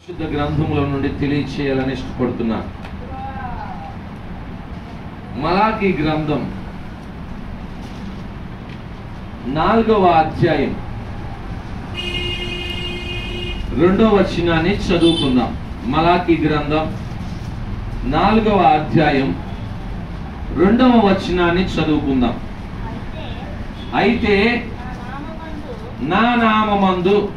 పరిశుద్ధ గ్రంథముల నుండి తెలియచేయాలని ఇష్టపడుతున్నా మలాకి గ్రంథం నాలుగవ అధ్యాయం రెండవ వచనాన్ని చదువుకుందాం మలాకి గ్రంథం నాలుగవ అధ్యాయం రెండవ వచనాన్ని చదువుకుందాం అయితే అయితే నా నామమందు నా నామమందు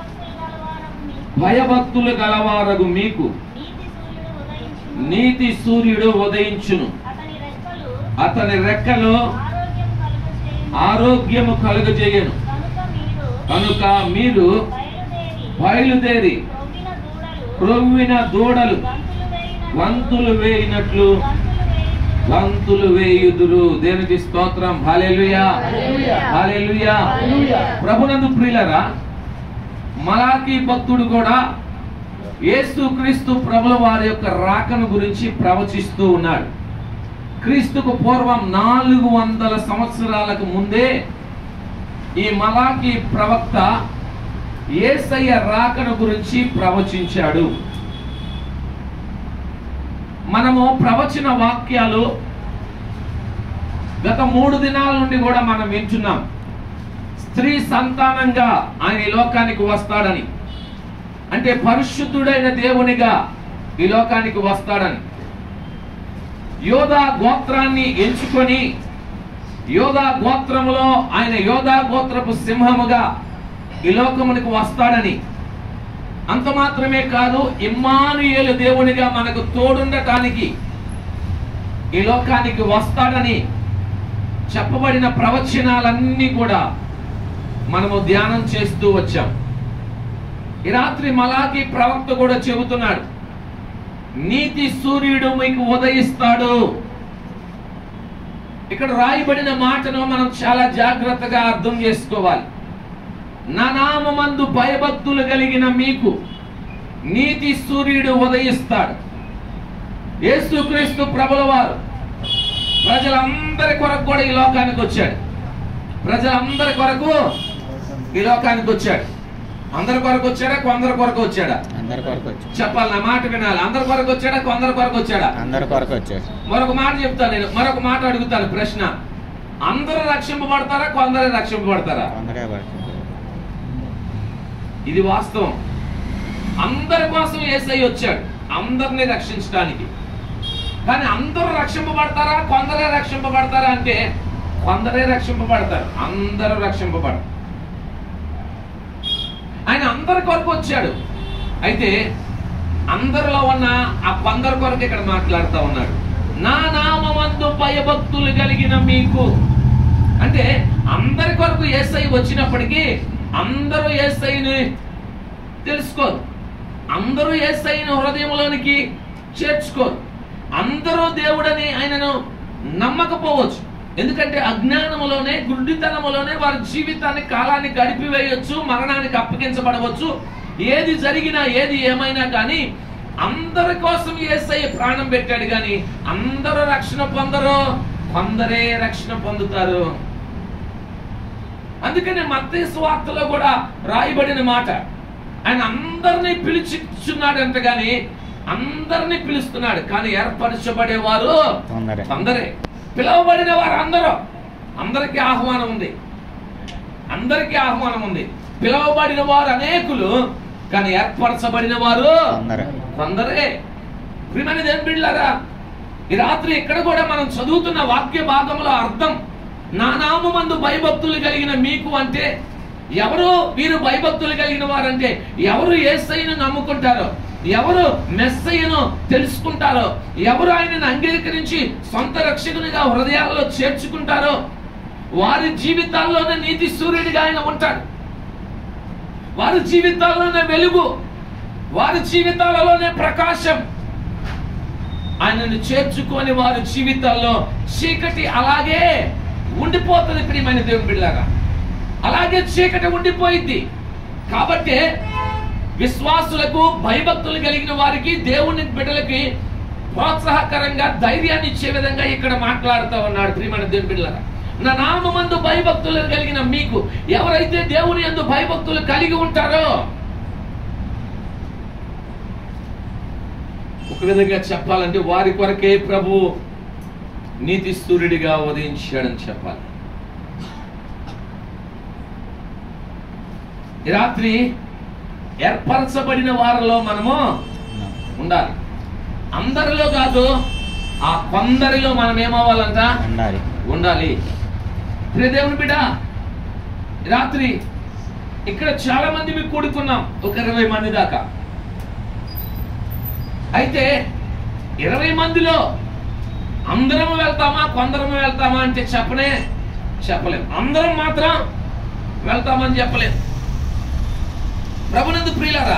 భయభక్తులు గలవారగు మీకు భయభక్తులు గలవారగు మీకు నీతి సూర్యుడు ఉదయించును నీతి సూర్యుడు ఉదయించును అతని రెక్కలు అతని రెక్కలో ఆరోగ్యము కలుగజేయును ఆరోగ్యము కలుగజేయను కనుక కనుక మీరు మీరు బయలుదేరి బయలుదేరి క్రొవ్విన క్రొవ్విన దూడలు దూడలు గంతులు వేయినట్లు వంతులు వేయినట్లు గంతులు వేయినట్లు వంతులు వేయుదురు దేవునికి స్తోత్రం హల్లెలూయా హల్లెలూయా. హల్లెలూయా హల్లెలూయా. ప్రభునందు ప్రియులరా మలాకి భక్తుడు కూడా యేసు క్రీస్తు ప్రభుల వారి యొక్క రాకను గురించి ప్రవచిస్తూ ఉన్నాడు క్రీస్తుకు పూర్వం నాలుగు వందల సంవత్సరాలకు ముందే ఈ మలాకి ప్రవక్త యేసయ్య రాకను గురించి ప్రవచించాడు మనము ప్రవచన వాక్యాలు గత మూడు దినాల నుండి కూడా మనం వింటున్నాం స్త్రీ సంతానంగా ఆయన ఈ లోకానికి వస్తాడని అంటే పరిశుద్ధుడైన దేవునిగా ఈ లోకానికి వస్తాడని యోధా గోత్రాన్ని ఎంచుకొని యోధా గోత్రములో ఆయన యోధా గోత్రపు సింహముగా ఈ లోకమునికి వస్తాడని అంత మాత్రమే కాదు ఇమ్మానుయేలు దేవునిగా మనకు తోడుండటానికి ఈ లోకానికి వస్తాడని చెప్పబడిన ప్రవచనాలన్నీ కూడా మనము ధ్యానం చేస్తూ వచ్చాం ఈ రాత్రి మలాకి ప్రవక్త కూడా చెబుతున్నాడు నీతి సూర్యుడు మీకు ఉదయిస్తాడు ఇక్కడ రాయబడిన మాటను మనం చాలా జాగ్రత్తగా అర్థం చేసుకోవాలి నా నామందు భయభక్తులు కలిగిన మీకు నీతి సూర్యుడు ఉదయిస్తాడు యేసుక్రీస్తు ప్రభుల వారు ప్రజలందరి కొరకు కూడా ఈ లోకానికి వచ్చాడు ప్రజలందరి కొరకు ఈ లోకానికి వచ్చాడు అందరి కొరకు వచ్చాడా కొందరి కొరకు వచ్చాడా అందరి కొరకు వచ్చాడు చెప్పాలి నా మాట వినాలి అందరి కొరకు వచ్చాడా కొందరి కొరకు వచ్చాడా అందరి కొరకు వచ్చాడు మరొక మాట చెప్తాను నేను మరొక మాట అడుగుతాను ప్రశ్న అందరూ రక్షింపబడతారా కొందరే రక్షింపబడతారా కొందరే పడుతుంది ఇది వాస్తవం అందరి కోసం ఏసై వచ్చాడు అందరిని రక్షించడానికి కానీ అందరూ రక్షింపబడతారా కొందరే రక్షింపబడతారా అంటే కొందరే రక్షింపబడతారు అందరూ రక్షింపబడరు ఆయన అందరి కొరకు వచ్చాడు అయితే అందరిలో ఉన్న ఆ కొందరి కొరకు ఇక్కడ మాట్లాడుతూ ఉన్నాడు నా నామందు భయభక్తులు కలిగిన మీకు అంటే అందరి కొరకు ఏసై వచ్చినప్పటికీ అందరూ ఏసైని తెలుసుకోరు అందరూ ఏసైని హృదయంలోనికి చేర్చుకోరు అందరూ దేవుడని ఆయనను నమ్మకపోవచ్చు ఎందుకంటే అజ్ఞానములోనే గుడ్డితనములోనే వారి జీవితాన్ని కాలాన్ని గడిపివేయొచ్చు మరణానికి అప్పగించబడవచ్చు ఏది జరిగినా ఏది ఏమైనా కానీ అందరి కోసం ఏసై ప్రాణం పెట్టాడు కానీ అందరూ రక్షణ పొందరు కొందరే రక్షణ పొందుతారు అందుకనే మత్తయి సువార్తలో కూడా రాయబడిన మాట ఆయన అందరినీ పిలిచిస్తున్నాడంట గాని అందరినీ పిలుస్తున్నాడు కానీ ఏర్పరచబడేవారు కొందరే అందరే పిలువబడిన వారు అందరూ అందరికీ ఆహ్వానం ఉంది అందరికీ ఆహ్వానం ఉంది పిలువబడిన వారు అనేకులు కానీ ఏర్పరచబడిన వారు కొందరే కొందరే ప్రియమైన దేని బిడ్డలారా ఈ రాత్రి ఇక్కడ కూడా మనం చదువుతున్న వాక్య భాగంలో అర్థం నా నామందు భయభక్తులు కలిగిన మీకు అంటే ఎవరు వీరు భయభక్తులు కలిగిన వారంటే ఎవరు ఏసైను నమ్ముకుంటారో ఎవరు మెస్సయ్యను తెలుసుకుంటారో ఎవరు ఆయనను అంగీకరించి సొంత రక్షకునిగా హృదయాల్లో చేర్చుకుంటారో వారి జీవితాల్లోనే నీతి సూర్యుడిగా ఆయన ఉంటాడు వారి జీవితాల్లోనే వెలుగు వారి జీవితాలలోనే ప్రకాశం ఆయనను చేర్చుకొని వారి జీవితాల్లో చీకటి అలాగే ఉండిపోతుంది ప్రియమైన దేవుని బిడ్డలారా అలాగే చీకటి ఉండిపోయింది కాబట్టి విశ్వాసులకు భయభక్తులు కలిగిన వారికి దేవుని బిడ్డలకి ప్రోత్సాహకరంగా ధైర్యాన్ని ఇచ్చే విధంగా ఇక్కడ మాట్లాడుతూ ఉన్నాడు ప్రియమైన దేవుని బిడ్డలారా నా నామందు భయభక్తులు కలిగిన మీకు ఎవరైతే దేవుని యందు భయభక్తులు కలిగి ఉంటారో ఒక విధంగా చెప్పాలంటే వారి కొరకే ప్రభు నీతి సూర్యుడిగా ఉదయించాడని చెప్పాలి ఈ రాత్రి ఏర్పరచబడిన వారిలో మనము ఉండాలి అందరిలో కాదు ఆ కొందరిలో మనం ఏమవ్వాలంట ఉండాలి ఉండాలి ప్రియ దేవుని బిడ్డ ఈ రాత్రి ఇక్కడ చాలా మంది మీకు కూడుకున్నాం ఒక ఇరవై మంది దాకా అయితే ఇరవై మందిలో అందరము వెళ్తామా కొందరము వెళ్తామా అంటే చెప్పనే చెప్పలేం అందరం మాత్రం వెళ్తామని చెప్పలేం ప్రభునందు ప్రియులారా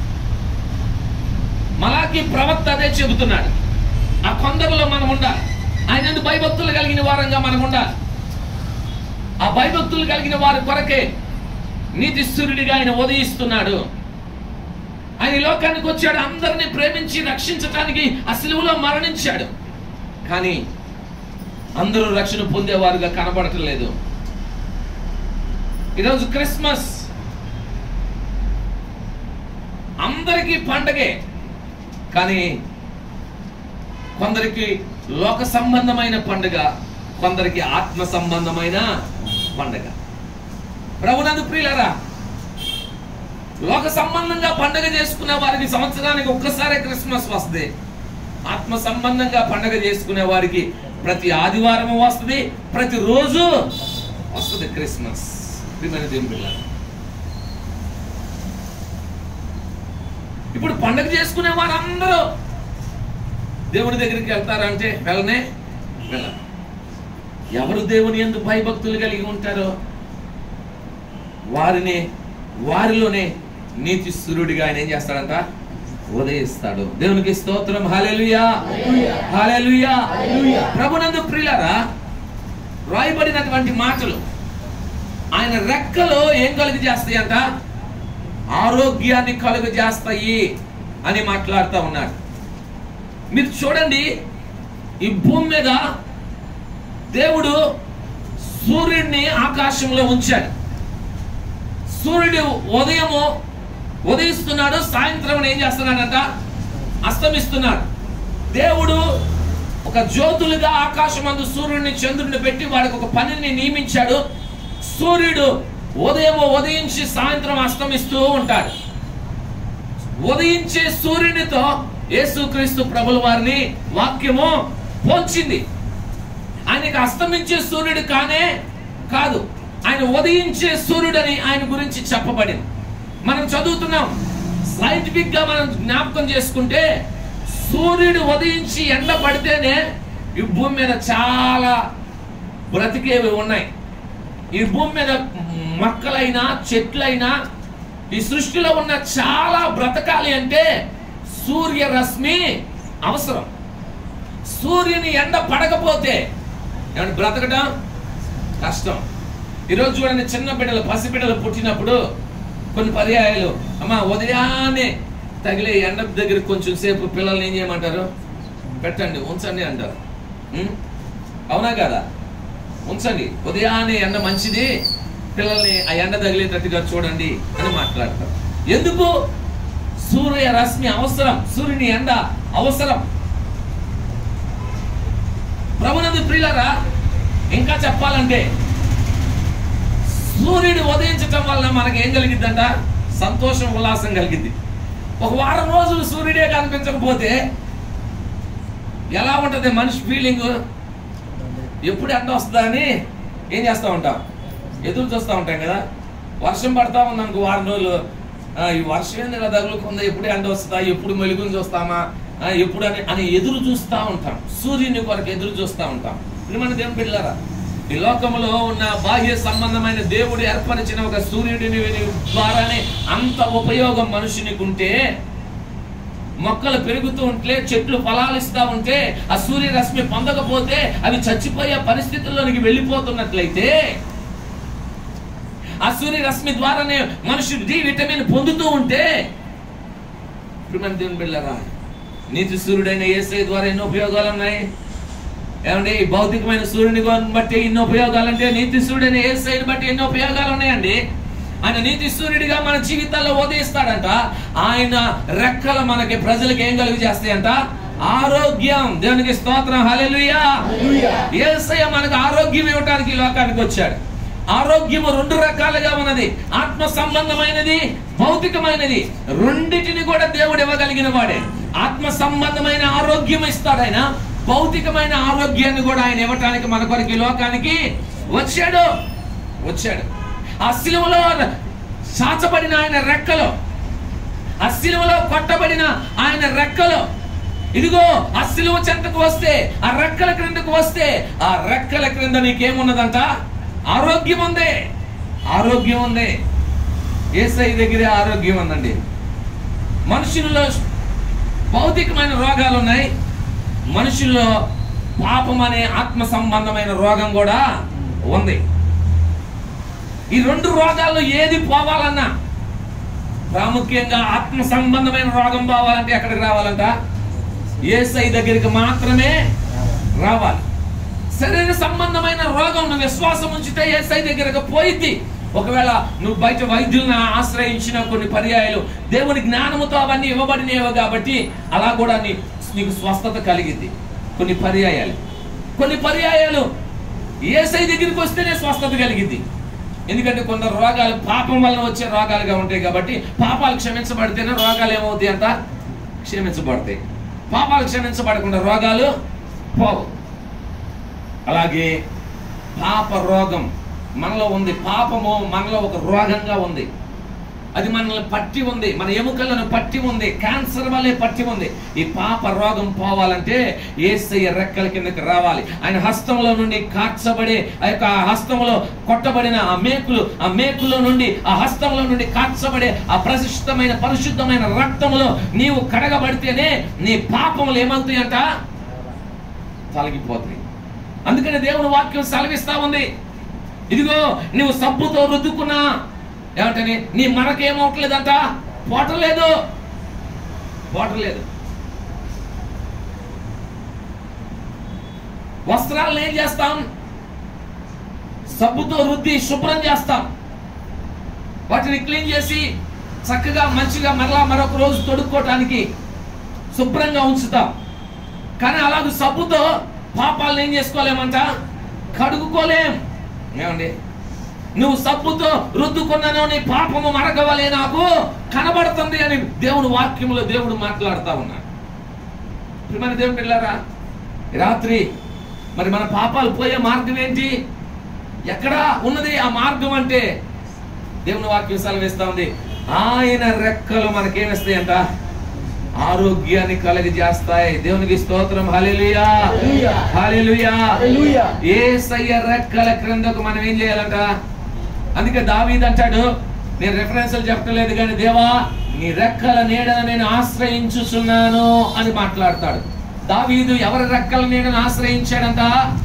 మలాకి ప్రవక్త అదే చెబుతున్నాడు ఆ కొందరిలో మనం ఉండాలి ఆయన ఎందు భయభక్తులు కలిగిన వారంగా మనం ఉండాలి ఆ భయభక్తులు కలిగిన వారి కొరకే నీతి సూర్యుడిగా ఆయన ఉదయిస్తున్నాడు ఆయన ఈ లోకానికి వచ్చాడు అందరిని ప్రేమించి రక్షించటానికి ఆ సిలువలో మరణించాడు కానీ అందరూ రక్షణ పొందేవారుగా కనబడటం లేదు ఈరోజు క్రిస్మస్ అందరికీ పండగే కానీ కొందరికి లోక సంబంధమైన పండుగ కొందరికి ఆత్మ సంబంధమైన పండుగ ప్రభునందు ప్రియులరా లోక సంబంధంగా పండుగ చేసుకునే వారికి సంవత్సరానికి ఒక్కసారి క్రిస్మస్ వస్తుంది ఆత్మ సంబంధంగా పండుగ చేసుకునే వారికి ప్రతి ఆదివారం వస్తుంది ప్రతి రోజు వస్తుంది క్రిస్మస్ ప్రియమైన దేవుని పిల్లలు ఇప్పుడు పండుగ చేసుకునే వారందరూ దేవుని దగ్గరికి వెళ్తారంటే వెళ్ళనే వెళ్ళరు ఎవరు దేవుని ఎందు భయభక్తులు కలిగి ఉంటారో వారిని వారిలోనే నీతి సూర్యుడిగా ఆయన ఏం చేస్తాడంట ఉదయిస్తాడు దేవునికి స్తోత్రం హాలెలుయా హాలెలుయా ప్రభునందు ప్రియులారా రాయబడినటువంటి మాటలు ఆయన రెక్కలో ఏం కలుగు చేస్తాయి అంట ఆరోగ్యాన్ని కలుగు చేస్తాయి అని మాట్లాడుతూ ఉన్నాడు మీరు చూడండి ఈ భూమి మీద దేవుడు సూర్యుడిని ఆకాశంలో ఉంచాడు సూర్యుడు ఉదయము ఉదయిస్తున్నాడు సాయంత్రం ఏం చేస్తున్నాడంట అస్తమిస్తున్నాడు దేవుడు ఒక జ్యోతులుగా ఆకాశమందు సూర్యుడిని చంద్రుడిని పెట్టి వాడికి ఒక పనిని నియమించాడు సూర్యుడు ఉదయం ఉదయించి సాయంత్రం అస్తమిస్తూ ఉంటాడు ఉదయించే సూర్యునితో యేసుక్రీస్తు ప్రభుల వారిని వాక్యము పోల్చింది ఆయనకి అస్తమించే సూర్యుడు కానే కాదు ఆయన ఉదయించే సూర్యుడని ఆయన గురించి చెప్పబడింది మనం చదువుతున్నాం సైంటిఫిక్ గా మనం జ్ఞాపకం చేసుకుంటే సూర్యుడు ఉదయించి ఎండ పడితేనే ఈ భూమి మీద చాలా బ్రతికేవి ఉన్నాయి ఈ భూమి మీద మొక్కలైనా చెట్లైనా ఈ సృష్టిలో ఉన్న చాలా బ్రతకాలి అంటే సూర్య రశ్మి అవసరం సూర్యుని ఎండ పడకపోతే ఏమంటే బ్రతకడం కష్టం ఈరోజు చూడండి చిన్న బిడ్డలు పసి బిడ్డలు పుట్టినప్పుడు కొన్ని పర్యాయాలు అమ్మా ఉదయాన్నే తగిలే ఎండ దగ్గర కొంచెం సేపు పిల్లల్ని ఏం చేయమంటారు పెట్టండి ఉంచండి అంటారు ఉం? అవునా కదా ఉంచండి ఉదయాన్నే ఎండ మంచిది పిల్లల్ని ఆ ఎండ తగిలేటట్టుగా చూడండి అని మాట్లాడతారు ఎందుకు సూర్య రశ్మి అవసరం సూర్యుని ఎండ అవసరం ప్రభునందు ప్రియులరా ఇంకా చెప్పాలంటే సూర్యుడు ఉదయించటం వలన మనకి ఏం కలిగిద్దంట సంతోషం ఉల్లాసం కలిగిద్ది ఒక వారం రోజులు సూర్యుడే కనిపించకపోతే ఎలా ఉంటది మనిషి ఫీలింగ్ ఎప్పుడు ఎండ వస్తుందా అని ఏం చేస్తూ ఉంటాం ఎదురు చూస్తూ ఉంటాం కదా వర్షం పడతా ఉంది అనుకో వారం రోజులు ఆ, ఈ వర్షం ఏంది ఇలా తగులుకుందా ఎప్పుడు ఎండ వస్తుందా ఎప్పుడు మెలుగుని చూస్తామా ఆ, ఎప్పుడు అని అని ఎదురు చూస్తూ ఉంటాం సూర్యుని కొరకు ఎదురు చూస్తూ ఉంటాం ఇప్పుడు మన దేవుని పిల్లరా ఈ లోకంలో ఉన్న బాహ్య సంబంధమైన దేవుడు ఏర్పరిచిన ఒక సూర్యుడిని ద్వారానే అంత ఉపయోగం మనుషునికి ఉంటే మొక్కలు పెరుగుతూ ఉంటే చెట్లు ఫలాలిస్తా ఉంటే ఆ సూర్య రశ్మి పొందకపోతే అవి చచ్చిపోయే పరిస్థితుల్లోనికి వెళ్ళిపోతున్నట్లయితే ఆ సూర్య రశ్మి ద్వారానే మనుషుడు డి విటమిన్ పొందుతూ ఉంటే ఇప్పుడు మన దేవుని బిళ్ళరా నీతి సూర్యుడైన ఏసై ద్వారా ఎన్నో ఉపయోగాలు ఉన్నాయి ఏమండి ఈ భౌతికమైన సూర్యుని బట్టి ఎన్నో ఉపయోగాలు అంటే నీతి సూర్యుడైన ఏసైని బట్టి ఎన్నో ఉపయోగాలు ఉన్నాయండి ఆయన నీతి సూర్యుడిగా మన జీవితాల్లో ఉదయిస్తాడంట ఆయన రెక్కలు మనకి ప్రజలకు ఏం కలుగు చేస్తాయంట ఆరోగ్యం దేవునికి స్తోత్రం హల్లెలూయా యేసయ్య మనకు ఆరోగ్యం ఇవ్వడానికి ఈ లోకానికి వచ్చాడు ఆరోగ్యము రెండు రకాలుగా ఉన్నది ఆత్మ సంబంధమైనది భౌతికమైనది రెండిటిని కూడా దేవుడు ఇవ్వగలిగిన వాడే ఆత్మ సంబంధమైన ఆరోగ్యం ఇస్తాడు ఆయన భౌతికమైన ఆరోగ్యాన్ని కూడా ఆయన ఇవ్వటానికి మన కొరకు ఈ లోకానికి వచ్చాడు వచ్చాడు ఆ శిలువలో సాచబడిన ఆయన రెక్కలో ఆ శిలువలో కొట్టబడిన ఆయన రెక్కలో ఇదిగో ఆ శిలువ చెంతకు వస్తే ఆ రెక్కల క్రిందకు వస్తే ఆ రెక్కల క్రింద నీకేమున్నదంట ఆరోగ్యం ఉంది ఆరోగ్యం ఉంది ఏసై దగ్గరే ఆరోగ్యం ఉందండి మనుషుల్లో భౌతికమైన రోగాలు ఉన్నాయి మనుషుల్లో పాపం అనే ఆత్మ సంబంధమైన రోగం కూడా ఉంది ఈ రెండు రోగాల్లో ఏది పోవాలన్నా ప్రాముఖ్యంగా ఆత్మ సంబంధమైన రోగం పోవాలంటే ఎక్కడికి రావాలంట ఏసై దగ్గరికి మాత్రమే రావాలి శరీర సంబంధమైన రోగం నువ్వు విశ్వాసం ఉంచితే ఏసై దగ్గరకు పోయిద్ది ఒకవేళ నువ్వు బయట వైద్యులను ఆశ్రయించిన కొన్ని పర్యాయాలు దేవుని జ్ఞానముతో అవన్నీ ఇవ్వబడినవి కాబట్టి అలా కూడా నీ నీకు స్వస్థత కలిగింది కొన్ని పర్యాయాలు కొన్ని పర్యాయాలు ఏసై దగ్గరికి వస్తేనే స్వస్థత కలిగింది ఎందుకంటే కొందరు రోగాలు పాపం వలన వచ్చే రోగాలుగా ఉంటాయి కాబట్టి పాపాలు క్షమించబడితేనే రోగాలు ఏమవుతాయి అంట క్షమించబడతాయి పాపాలు క్షమించబడకుండా రోగాలు పోవు అలాగే పాప రోగం మనలో ఉంది పాపము మనలో ఒక రోగంగా ఉంది అది మనల్ని పట్టి ఉంది మన ఎముకలను పట్టి ఉంది క్యాన్సర్ వల్లే పట్టి ఉంది ఈ పాప రోగం పోవాలంటే ఏసయ్య రెక్కల కిందకి రావాలి ఆయన హస్తంలో నుండి కార్చబడే ఆ యొక్క ఆ హస్తంలో కొట్టబడిన ఆ మేకులు ఆ మేకులో నుండి ఆ హస్తంలో నుండి కార్చబడే ఆ ప్రశిష్టమైన పరిశుద్ధమైన రక్తములో నీవు కడగబడితేనే నీ పాపములు ఏమవుతాయంట తొలగిపోతాయి అందుకని దేవుని వాక్యం సెలవిస్తా ఉంది ఇదిగో నువ్వు సబ్బుతో రుద్దుకున్నా ఏమంటని నీ మనకేమవట్లేదంట పోటలేదు పోటలేదు వస్త్రాలను ఏం చేస్తాం సబ్బుతో రుద్ది శుభ్రం చేస్తాం వాటిని క్లీన్ చేసి చక్కగా మంచిగా మరలా మరొక రోజు తొడుక్కోవటానికి శుభ్రంగా ఉంచుతాం కానీ అలాగే సబ్బుతో పాపాలను ఏం చేసుకోలేమంట కడుగుకోలేం ఏమండి నువ్వు సబ్బుతో రుద్దుకున్నాను నీ పాపము మరగవలే నాకు కనబడుతుంది అని దేవుని వాక్యంలో దేవుడు మాట్లాడుతా ఉన్నాడు మన దేవుని పిల్లారా ఈ రాత్రి మరి మన పాపాలు పోయే మార్గం ఏంటి ఎక్కడ ఉన్నది ఆ మార్గం అంటే దేవుని వాక్యం సెలవిస్తా ఉంది ఆయన రెక్కలు మనకేమిస్తాయంట ఆరోగ్యాన్ని కలిగజేస్తాయి దేవునికి స్తోత్రం హల్లెలూయా హల్లెలూయా యేసయ్య రెక్కల క్రిందకు మనం ఏం చేయాలంట అందుకే దావీద్ అంటాడు నేను రెఫరెన్స్లు చెప్పలేదు కానీ దేవా నీ రెక్కల నీడను నేను ఆశ్రయించుచున్నాను అని మాట్లాడతాడు దావీదు ఎవరి రెక్కల నీడను ఆశ్రయించాడంట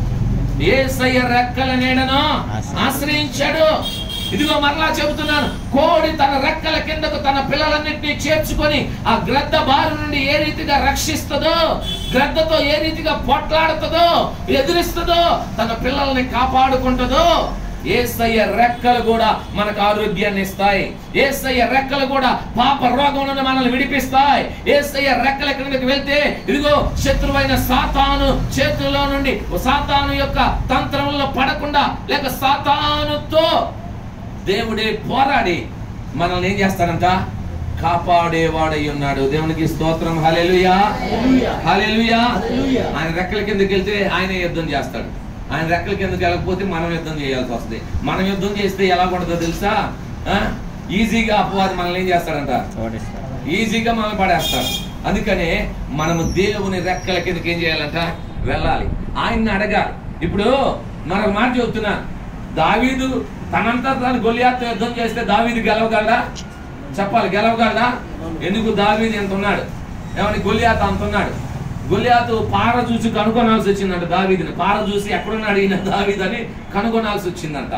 ఏసయ్య రెక్కల నీడను ఆశ్రయించాడు ఇదిగో మరలా చెబుతున్నాను కోడి తన రెక్కల కిందకు తన పిల్లలన్నింటినీ చేర్చుకొని ఆ గ్రద్ద బారి నుండి ఏ రీతిగా రక్షిస్తుందో గ్రద్దతో ఏ రీతిగా పొట్లాడుతుందో ఎదిరిస్తుందో తన పిల్లల్ని కాపాడుకుంటుందో ఏసయ్య రెక్కలు కూడా మనకు ఆరోగ్యాన్ని ఇస్తాయి ఏసయ్య రెక్కలు కూడా పాప రోగం నుండి మనల్ని విడిపిస్తాయి ఏసయ్య రెక్కల క్రిందకి వెళ్తే ఇదిగో శత్రువైన సాతాను చేతుల్లో నుండి సాతాను యొక్క తంత్రంలో పడకుండా లేక సాతానుతో దేవుడే పోరాడి మనల్ని ఏం చేస్తాడంట కాపాడేవాడై ఉన్నాడు దేవునికి స్తోత్రం హల్లెలూయా హల్లెలూయా ఆయన రెక్కల కిందకి వెళ్తే ఆయన యుద్ధం చేస్తాడు ఆయన రెక్కల కిందకి వెళ్ళకపోతే మనం యుద్ధం చేయాల్సి వస్తుంది మనం యుద్ధం చేస్తే ఎలా ఉంటుందో తెలుసా ఆ? ఈజీగా అపవాది మనల్ని ఏం చేస్తాడంట ఓడిస్తారు ఈజీగా మనం పడేస్తాడు అందుకనే మనము దేవుని రెక్కల కిందకి ఏం చేయాలంట వెళ్ళాలి ఆయన్ని అడగాలి ఇప్పుడు మరొక మాట చెబుతున్నా దావీదు తనంతా తాను గొలియాతో యుద్ధం చేస్తే దావీదు గెలవగలడా చెప్పాలి గెలవగలడా ఎందుకు దావీదు ఎంత ఉన్నాడు ఏమని గొలియాత అంత ఉన్నాడు గొలియాతు పార చూసి కనుగొనాల్సి వచ్చిందంట దావీదిని పార చూసి ఎక్కడున్నాడు ఈయన దావీదు అని కనుగొనాల్సి వచ్చిందంట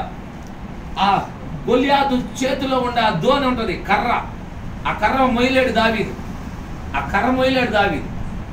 ఆ గొలియాతు చేతిలో ఉండే ఆ దోని ఉంటది కర్ర ఆ కర్ర మొయ్యలేడు దావీదు ఆ కర్ర మొయ్యలేడు దావీదు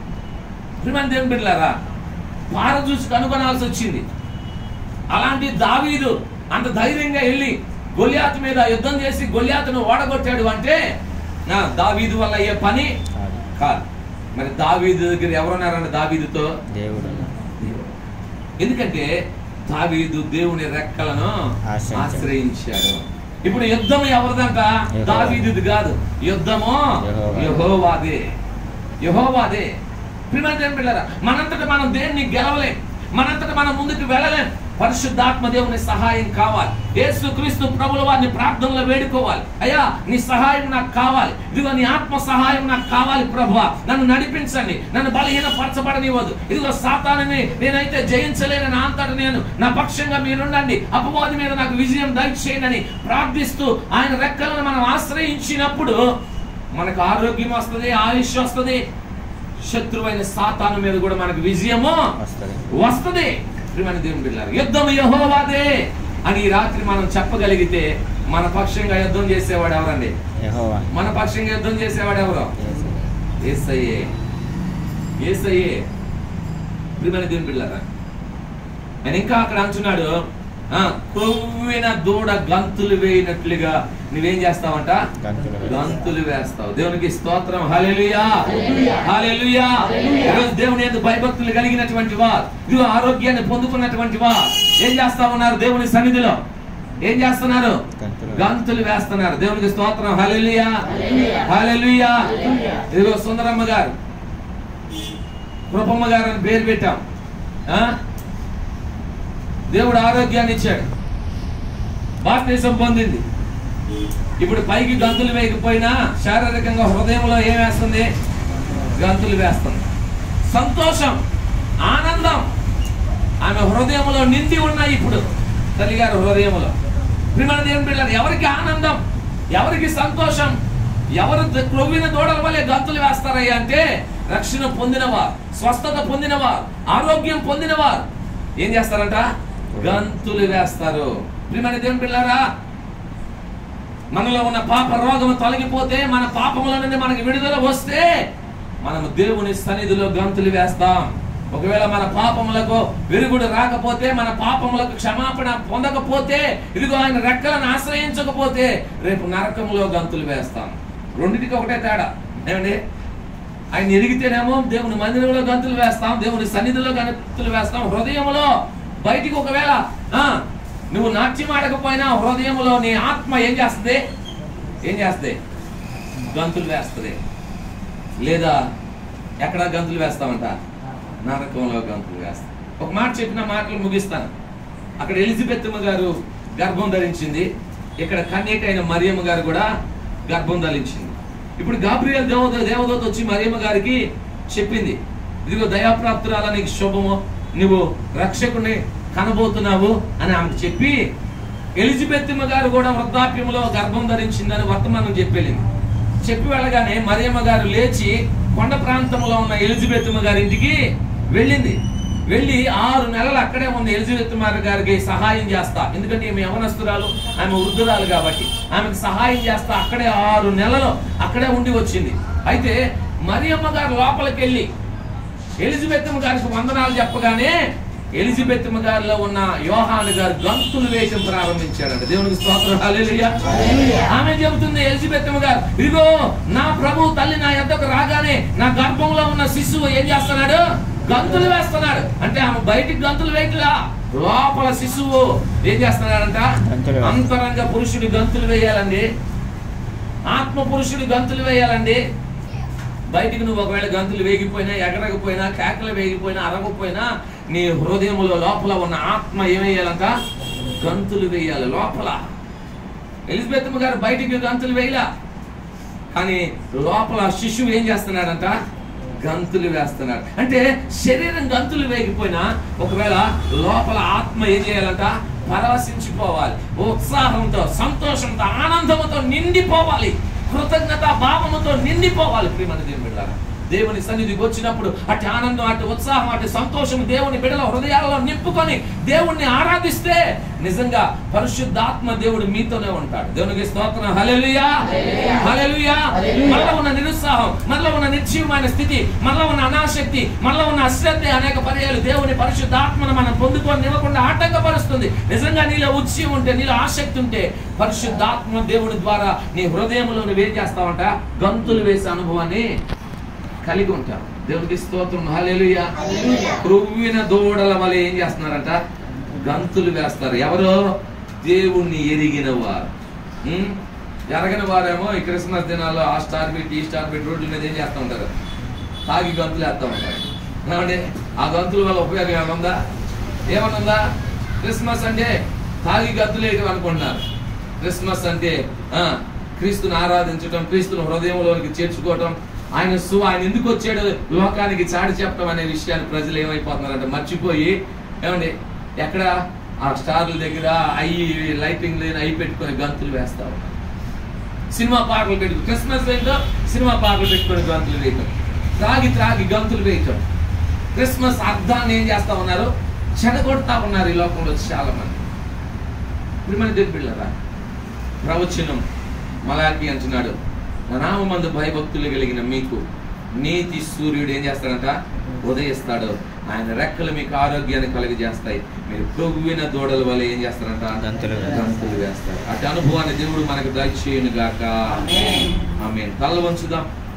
ప్రిమన్ దేవుని బిడ్డలారా పార చూసి కనుగొనాల్సి వచ్చింది అలాంటి దావీదు అంత ధైర్యంగా వెళ్ళి గొలియాతు మీద యుద్ధం చేసి గొలియాతును ఓడగొట్టాడు అంటే ఆ, దావీదు వల్ల అయ్యే పని కాదు. కాదు మరి దావీదు దగ్గర ఎవరున్నారండి దావీదుతో దేవుడు ఎందుకంటే దావీదు దేవుని రెక్కలను ఆశ్రయించాడు. ఆశ్రయించాడు ఇప్పుడు యుద్ధం ఎవరిదంట యెహోవా. దావీదుది కాదు యుద్ధము యెహోవా. యహోవాదే యహోవాదే ప్రిమంతం పిల్లరా మనంతట మనం దేన్ని గెలవలేం మనంతట మనం ముందుకు వెళ్ళలేం పరిశుద్ధాత్మ దేవుని సహాయం కావాలి యేసు క్రీస్తు ప్రభుల వారిని ప్రార్థనలో వేడుకోవాలి అయ్యా నీ సహాయం నాకు కావాలి ఇదిగో నీ ఆత్మ సహాయం నాకు కావాలి ప్రభువా నన్ను నడిపించండి నన్ను బలహీన పరచబడనివ్వదు ఇదిగో సాతానని నేనైతే జయించలేనని నా అంతట నేను నా పక్షంగా మీరుండండి అపవాది మీద నాకు విజయం దయచేయనని ప్రార్థిస్తూ ఆయన రెక్కలను మనం ఆశ్రయించినప్పుడు మనకు ఆరోగ్యం వస్తుంది ఆయుష్ వస్తుంది శత్రువైన సాతాను మీద కూడా మనకు విజయము వస్తుంది వస్తుంది ప్రియమైన దేవుని బిడ్డలారా యుద్ధం యహోవాదే అని ఈ రాత్రి మనం చెప్పగలిగితే మన పక్షంగా యుద్ధం చేసేవాడు ఎవరండి యెహోవా మన పక్షంగా యుద్ధం చేసేవాడు ఎవరు యేసు. ఏసయ్యే ఏసయ్యే ప్రియమైన దేవుని బిడ్డలారా ఆయన ఇంకా అక్కడ అంటున్నాడు ఆ, కొవ్విన దూడ గంతులు వేయినట్లుగా నువ్వేం చేస్తావంట గంతులు వేస్తావు. గంతులు వేస్తావు దేవునికి స్తోత్రం హల్లెలూయా హల్లెలూయా ఈరోజు దేవుని యందు భయభక్తులు కలిగినటువంటి వారు ఇదిగో ఆరోగ్యాన్ని పొందుకున్నటువంటి వారు ఏం చేస్తా ఉన్నారు దేవుని సన్నిధిలో ఏం చేస్తున్నారు గంతులు గంతులు వేస్తున్నారు దేవునికి స్తోత్రం హల్లెలూయా హల్లెలూయా ఇదిగో సుందరమ్మ గారు కృపమ్మ గారు అని పేరు పెట్టాం ఆ? దేవుడు ఆరోగ్యాన్ని ఇచ్చాడు బాప్తీసం పొందింది ఇప్పుడు పైకి గంతులు వేయకపోయినా శారీరకంగా హృదయంలో ఏం వేస్తుంది గంతులు వేస్తుంది సంతోషం ఆనందం ఆమె హృదయంలో నిండి ఉన్నాయి ఇప్పుడు తల్లిగారి హృదయంలో ప్రిమణ దేవుని పిల్లలు ఎవరికి ఆనందం ఎవరికి సంతోషం ఎవరు ద- క్రొవ్విన దూడల వల్లే గంతులు వేస్తారయ్యా అంటే రక్షణ పొందినవారు స్వస్థత పొందినవారు ఆరోగ్యం పొందినవారు ఏం చేస్తారంట గంతులు వేస్తారు ప్రియమైన దేవుని పిల్లారా మనలో ఉన్న పాప రోగము తొలగిపోతే మన పాపముల నుండి మనకి విడుదల వస్తే మనము దేవుని సన్నిధిలో గంతులు వేస్తాం ఒకవేళ మన పాపములకు విరుగుడు రాకపోతే మన పాపములకు క్షమాపణ పొందకపోతే ఇదిగో ఆయన రెక్కలను ఆశ్రయించకపోతే రేపు నరకములో గంతులు వేస్తాం రెండింటికి ఒకటే తేడా ఏమండి ఆయన ఎరిగితేనేమో దేవుని మందిరంలో గంతులు వేస్తాం దేవుని సన్నిధిలో గంతులు వేస్తాం హృదయంలో బయటికి ఒకవేళ ఆ నువ్వు నాట్యం ఆడకపోయినా హృదయంలో నీ ఆత్మ ఏం చేస్తుంది ఏం చేస్తుంది గంతులు వేస్తుంది లేదా ఎక్కడ గంతులు వేస్తామంట నరకంలో గంతులు వేస్తాం ఒక మాట చెప్పిన మాటలు ముగిస్తాను అక్కడ ఎలిజబెత్తమ్మ గారు గర్భం ధరించింది ఇక్కడ కన్యకైన మరియమ్మ గారు కూడా గర్భం ధరించింది ఇప్పుడు గాబ్రియల్ దేవత దేవదూత వచ్చి మరియమ్మ గారికి చెప్పింది ఇదిగో దయాప్రాప్తురాల నీకు శుభము నువ్వు రక్షకుని కనబోతున్నావు అని ఆమెకు చెప్పి ఎలిజబెత్తమ్మ గారు కూడా వృద్ధాప్యంలో గర్భం ధరించిందని వర్తమానం చెప్పేళ్ళింది చెప్పి వెళ్ళగానే మరియమ్మ గారు లేచి కొండ ప్రాంతంలో ఉన్న ఎలిజబెత్తమ్మ గారి ఇంటికి వెళ్ళింది వెళ్ళి ఆరు నెలలు అక్కడే ఉన్న ఎలిజబెత్ మారి గారికి సహాయం చేస్తా ఎందుకంటే ఈమె యవనస్తురాలు ఆమె వృద్ధురాలు కాబట్టి ఆమెకు సహాయం చేస్తా అక్కడే ఆరు నెలలు అక్కడే ఉండి వచ్చింది అయితే మరియమ్మ గారు లోపలికి వెళ్ళి ఎలిజబెత్ గారికి వందనాలు చెప్పగానే ఎలిజబెత్ గారిలో ఉన్న యోహాను గారు గంతులు వేయటం ప్రారంభించాడంట దేవునికి స్తోత్రం హల్లెలూయా ఆమె చెబుతుంది ఎలిజబెత్ గారు ఇదిగో నా ప్రభు తల్లి నా ఎద్దకు రాగానే నా గర్భంలో ఉన్న శిశువు ఏం చేస్తున్నాడు గంతులు వేస్తున్నాడు అంటే ఆమె బయటికి గంతులు వేయట్లా లోపల శిశువు ఏం చేస్తున్నాడంట గంతులు వేస్తున్నాడు. అంతరంగ పురుషుడు గంతులు వేయాలండి ఆత్మ పురుషుడు గంతులు వేయాలండి బయటికి నువ్వు ఒకవేళ గంతులు వేగిపోయినా ఎగరకపోయినా కేకలు వేగిపోయినా అరగపోయినా నీ హృదయంలో లోపల ఉన్న ఆత్మ ఏమేయాలంట గంతులు వేయాలి లోపల ఎలిజబెత్ గారు బయటికి గంతులు వేయలా కానీ లోపల శిశువు ఏం చేస్తున్నాడంట గంతులు వేస్తున్నాడు అంటే శరీరం గంతులు వేగిపోయినా ఒకవేళ లోపల ఆత్మ ఏం చేయాలంట పరవశించిపోవాలి ఉత్సాహంతో సంతోషంతో ఆనందంతో నిండిపోవాలి కృతజ్ఞత భావముతో నిండిపోవాలి ప్రియమైన దేవుని బిడ్డలారా దేవుని సన్నిధికి వచ్చినప్పుడు అటు ఆనందం అటు ఉత్సాహం అటు సంతోషం దేవుని బిడల హృదయాలలో నింపుకొని దేవుణ్ణి ఆరాధిస్తే నిజంగా పరిశుద్ధాత్మ దేవుడు మీతోనే ఉంటాడు దేవునికి స్తోత్రం హల్లెలూయా హల్లెలూయా మనలో ఉన్న నిరుత్సాహం మనలో ఉన్న నిర్జీవమైన స్థితి మనలో ఉన్న అనాశక్తి మనలో ఉన్న అశ్రద్ధ అనేక పర్యాలు దేవుని పరిశుద్ధాత్మను మనం పొందుకొని నివ్వకుండా ఆటంకపరుస్తుంది నిజంగా నీలో ఉత్సవం ఉంటే నీలో ఆసక్తి ఉంటే పరిశుద్ధాత్మ దేవుని ద్వారా నీ హృదయంలో నువ్వేం చేస్తావంట గంతులు వేసే అనుభవాన్ని కలిగి ఉంటావు దేవునికి స్తోత్రం హల్లెలూయా క్రొవ్విన దూడల వల్ల ఏం చేస్తున్నారంట గంతులు వేస్తారు ఎవరో దేవుణ్ణి ఎరిగిన వారు ఉం? ఎరగని వారేమో ఈ క్రిస్మస్ దినాల్లో ఆ స్టార్ పెట్టి ఈ స్టార్ పెట్టి రోడ్ల మీద ఏం చేస్తూ ఉంటారు తాగి గంతులు వేస్తూ ఉంటారు ఏమండి ఆ గంతుల వల్ల ఉపయోగం ఏమైనా ఉందా ఏమన్నా ఉందా క్రిస్మస్ అంటే తాగి గంతులు వేయడం అనుకుంటున్నారు క్రిస్మస్ అంటే ఆ క్రీస్తుని ఆరాధించడం క్రీస్తుని హృదయంలోనికి చేర్చుకోవటం ఆయన సు ఆయన ఎందుకు వచ్చాడు లోకానికి చాటి చెప్పడం అనే విషయాన్ని ప్రజలు ఏమైపోతున్నారంటే మర్చిపోయి ఏమండి ఎక్కడ ఆ స్టార్ల దగ్గర అయ్యి లైటింగ్ లేని అయి పెట్టుకొని గంతులు వేస్తా ఉన్నారు సినిమా పాటలు పెట్టుకుని క్రిస్మస్ ఏంటో సినిమా పాటలు పెట్టుకొని గంతులు వేయటం త్రాగి త్రాగి గంతులు వేయటం క్రిస్మస్ అర్థాన్ని ఏం చేస్తా ఉన్నారు చెడగొడతా ఉన్నారు ఈ లోకంలో చాలా మంది ప్రియమైన దేవుని బిడ్డలారా ప్రవచనం మలాకి అంటున్నాడు నా నామందు భయభక్తులు కలిగిన మీకు నీతి సూర్యుడు ఏం చేస్తాడంట ఉదయిస్తాడు ఆయన రెక్కలు మీకు ఆరోగ్యాన్ని కలుగజేస్తాయి మీరు ప్రొవ్విన దూడల వల్ల ఏం చేస్తారంట గంతులు వేస్తారు. గంతులు వేస్తారు అటు అనుభవాన్ని దేవుడు మనకు దయచేయును గాక ఆమె తల వంచుదాం